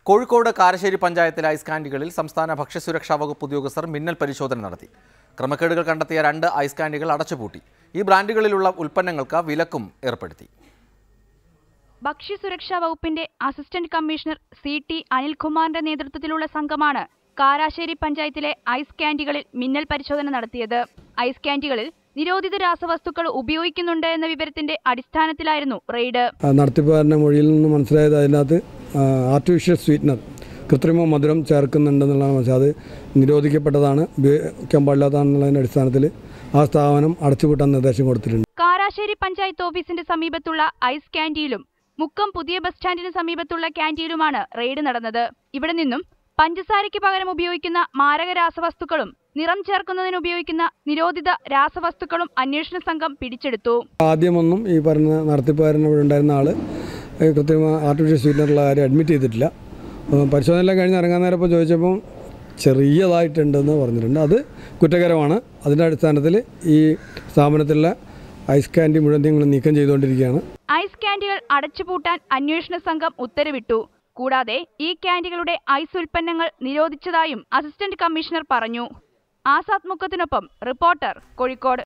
കോഴിക്കോട് കാരശ്ശേരി പഞ്ചായത്തിലെ ഐസ് കാൻഡികളിൽ സംസ്ഥാന ഭക്ഷ്യസുരക്ഷാ വകുപ്പ് ഉദ്യോഗസ്ഥർ മിന്നൽ പരിശോധന നടത്തി ക്രമക്കേടുകൾ കണ്ടെത്തിയ രണ്ട് ഐസ് കാൻഡികൾ അടച്ചുപൂട്ടി ഈ ബ്രാൻഡുകളിലുള്ള ഉൽപ്പന്നങ്ങൾക്ക് വിലക്കും ഏർപ്പെടുത്തി ഭക്ഷ്യസുരക്ഷാ വകുപ്പിന്റെ അസിസ്റ്റന്റ് കമ്മീഷണർ സി ടി അനിൽകുമാറിന്റെ നേതൃത്വത്തിലുള്ള സംഘമാണ് കാരാശ്ശേരി പഞ്ചായത്തിലെ ഐസ് ക്യാൻഡികളിൽ മിന്നൽ പരിശോധന നടത്തിയത് ഐസ് ക്യാൻഡികളിൽ നിരോധിത രാസവസ്തുക്കൾ ഉപയോഗിക്കുന്നുണ്ട് എന്ന വിവരത്തിന്റെ അടിസ്ഥാനത്തിലായിരുന്നു റെയ്ഡ് ആ, നടത്തിപ്പുകാരൻ്റെ മൊഴിയിൽ നിന്ന് മനസ്സിലായത് അതിനകത്ത് ആർട്ടിഫിഷ്യൽ സ്വീറ്റ്നർ കൃത്രിമ മധുരം ചേർക്കുന്നുണ്ടെന്നുള്ളതാണ് മനസ്സിലായത് അത് നിരോധിക്കപ്പെട്ടതാണ് ഉപയോഗിക്കാൻ പാടില്ലാത്തതാണെന്നുള്ളതിൻ്റെ അടിസ്ഥാനത്തിൽ ആ സ്ഥാപനം അടച്ചുപൂട്ടാൻ നിർദ്ദേശം കൊടുത്തിട്ടുണ്ട് കാരാശ്ശേരി പഞ്ചായത്ത് ഓഫീസിന്റെ സമീപത്തുള്ള ഐസ് ക്യാൻറ്റീനിലും മുക്കം പുതിയ ബസ് സ്റ്റാൻഡിന് സമീപത്തുള്ള ക്യാൻറ്റീനിലുമാണ് റെയ്ഡ് നടന്നത് ഇവിടെ നിന്നും പഞ്ചസാരയ്ക്ക് പകരം ഉപയോഗിക്കുന്ന മാരക രാസവസ്തുക്കളും നിറം ചേർക്കുന്നതിന് ഉപയോഗിക്കുന്ന നിരോധിത രാസവസ്തുക്കളും അന്വേഷണ സംഘം പിടിച്ചെടുത്തു ആദ്യമൊന്നും ഈ പറഞ്ഞ നടത്തിപ്പുകാരൻ ഇവിടെ ഉണ്ടായിരുന്ന ആൾ കൃത്രിമ ആർട്ടിഫിഷ്യൽ സ്വീറ്റ്നറുള്ള കാര്യം അഡ്മിറ്റ് ചെയ്തിട്ടില്ല ആ, പരിശോധനയെല്ലാം കഴിഞ്ഞ് ഇറങ്ങാൻ നേരം ഇപ്പോൾ ചോദിച്ചപ്പം ചെറിയതായിട്ടുണ്ടെന്ന് പറഞ്ഞിട്ടുണ്ട് അത് കുറ്റകരമാണ് അതിൻ്റെ അടിസ്ഥാനത്തിൽ ഈ സ്ഥാപനത്തിലുള്ള ഐസ് കാൻഡി മുഴുവൻ നിങ്ങൾ നീക്കം ചെയ്തുകൊണ്ടിരിക്കുകയാണ് ഐസ് ക്യാൻഡികൾ അടച്ചുപൂട്ടാൻ അന്വേഷണ സംഘം ഉത്തരവിട്ടു കൂടാതെ ഈ ക്യാൻഡികളുടെ ഐസ് ഉൽപ്പന്നങ്ങൾ നിരോധിച്ചതായും അസിസ്റ്റന്റ് കമ്മീഷണർ പറഞ്ഞു ആസാദ് മുക്കത്തിനൊപ്പം റിപ്പോർട്ടർ കോഴിക്കോട്